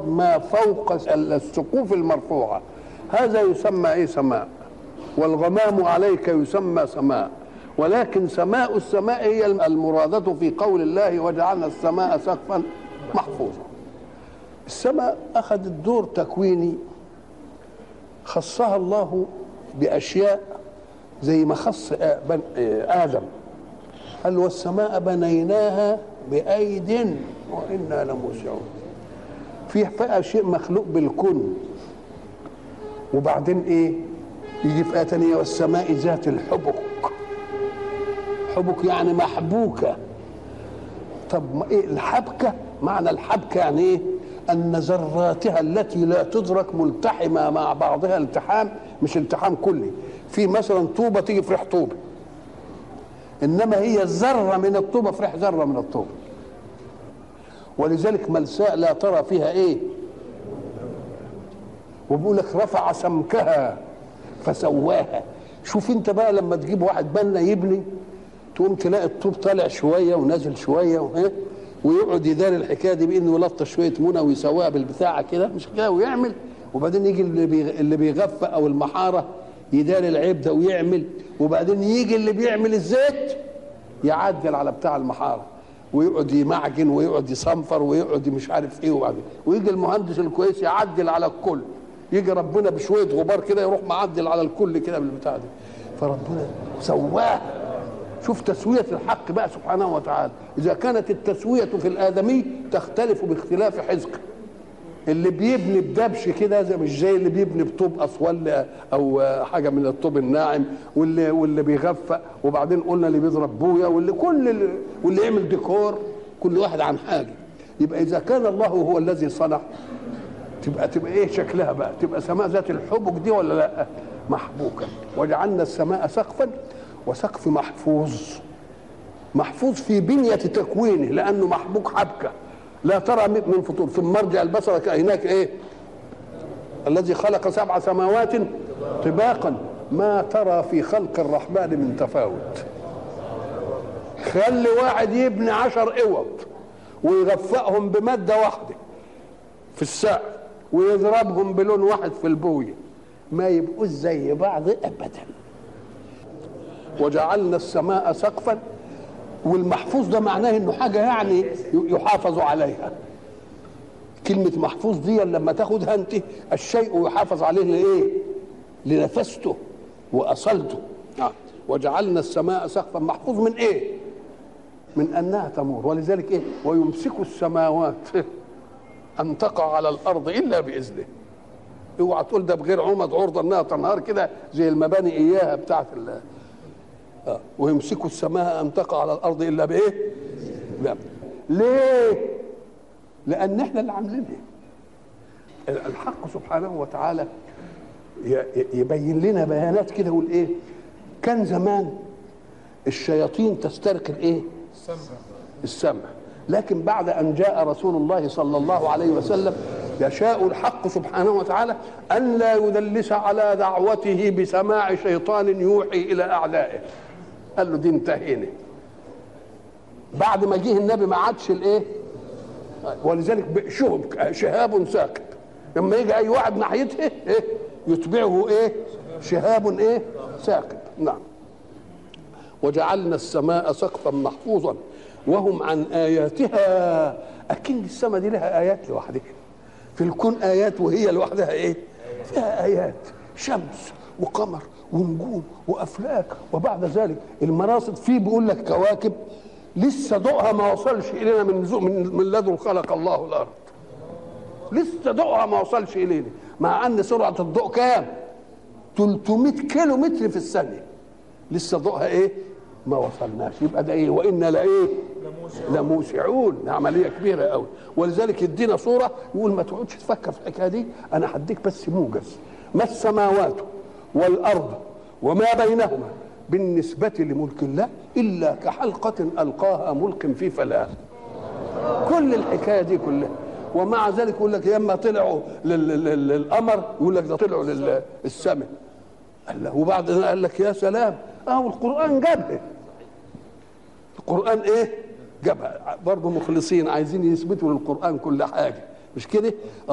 المراد ما فوق السقوف المرفوعة هذا يسمى ايه سماء والغمام عليك يسمى سماء ولكن سماء السماء هي المرادة في قول الله وجعلنا السماء سقفا محفوظا السماء أخذت دور تكويني خصها الله بأشياء زي ما خص آدم قال والسماء بنيناها بأيد وإنا لموسعون في بقى شيء مخلوق بالكون وبعدين ايه يجي في آية تانية والسماء ذات الحبك حبك يعني محبوكة طب ما ايه الحبكة معنى الحبكة يعني ايه أن ذراتها التي لا تدرك ملتحمة مع بعضها التحام مش التحام كلي في مثلا طوبة تيجي في ريح طوبة إنما هي ذرة من الطوبة في ريح ذرة من الطوبة ولذلك ملساء لا ترى فيها ايه وبيقول لك رفع سمكها فسواها شوف انت بقى لما تجيب واحد بنا يبني تقوم تلاقي الطوب طالع شويه ونازل شويه وإيه؟ ويقعد يداري الحكايه دي بانه يلطش شويه منى ويسواها بالبتاعه كده مش كده ويعمل وبعدين يجي اللي بيغ... اللي بيغفى او المحاره يداري العيب ده ويعمل وبعدين يجي اللي بيعمل الزيت يعدل على بتاع المحاره ويقعد يمعجن ويقعد يصنفر ويقعد مش عارف ايه وبعدين ويجي المهندس الكويس يعدل على الكل يجي ربنا بشويه غبار كده يروح معدل على الكل كده بالبتاع دي فربنا سواه شوف تسوية الحق بقى سبحانه وتعالى إذا كانت التسوية في الآدمي تختلف باختلاف حزقه اللي بيبني بدبش كده زي مش زي اللي بيبني بطوب اصول او حاجه من الطوب الناعم واللي واللي بيغفق وبعدين قلنا اللي بيضرب بويا واللي كل اللي واللي يعمل ديكور كل واحد عن حاجه يبقى اذا كان الله هو الذي صنع تبقى تبقى ايه شكلها بقى تبقى سماء ذات الحبك دي ولا لا محبوكا وجعلنا السماء سقفا وسقف محفوظ محفوظ في بنية تكوينه لأنه محبوك حبكة لا ترى من فطور ثم مرجع البصر هناك ايه الذي خلق سبع سماوات طباقا ما ترى في خلق الرحمن من تفاوت خلي واحد يبني عشر اوض ويغفقهم بمادة واحدة في السقف ويضربهم بلون واحد في البوية ما يبقوش زي بعض ابدا وجعلنا السماء سقفا والمحفوظ ده معناه انه حاجه يعني يحافظ عليها كلمة محفوظ دي لما تاخدها انت الشيء يحافظ عليه لايه؟ لنفسته واصلته آه. وجعلنا السماء سقفا محفوظ من ايه؟ من انها تمور ولذلك ايه؟ ويمسك السماوات ان تقع على الارض الا باذنه اوعى تقول ده بغير عمد عرضه انها تنهار كده زي المباني اياها بتاعت الله آه. ويمسك السماء ان تقع على الارض الا بايه؟ لا. ليه؟ لان احنا اللي عاملينها الحق سبحانه وتعالى يبين لنا بيانات كده يقول ايه؟ كان زمان الشياطين تسترق الايه؟ السمع السمع لكن بعد ان جاء رسول الله صلى الله عليه وسلم يشاء الحق سبحانه وتعالى ان لا يدلس على دعوته بسماع شيطان يوحي الى اعدائه قال له دي انتهينا بعد ما جه النبي ما عادش الايه ولذلك شهب شهاب ثاقب لما يجي اي واحد ناحيته ايه يتبعه ايه شهاب ايه ثاقب نعم وجعلنا السماء سقفا محفوظا وهم عن اياتها اكن السماء دي لها ايات لوحدها في الكون ايات وهي لوحدها ايه فيها ايات شمس وقمر ونجوم وافلاك وبعد ذلك المراصد فيه بيقول لك كواكب لسه ضوءها ما وصلش الينا من من, من لدن خلق الله الارض لسه ضوءها ما وصلش الينا مع ان سرعه الضوء كام 300 كيلو متر في الثانيه لسه ضوءها ايه ما وصلناش يبقى ده ايه وانا لايه لموسعون عمليه كبيره قوي ولذلك يدينا صوره يقول ما تقعدش تفكر في الحكايه دي انا هديك بس موجز ما السماوات والارض وما بينهما بالنسبة لملك الله إلا كحلقة ألقاها ملك في فلاة كل الحكاية دي كلها ومع ذلك يقول لك لما طلعوا للقمر يقول لك ده طلعوا للسماء قال له وبعد قال لك يا سلام اه القرآن جابها القرآن ايه جابها برضه مخلصين عايزين يثبتوا للقرآن كل حاجة مش كده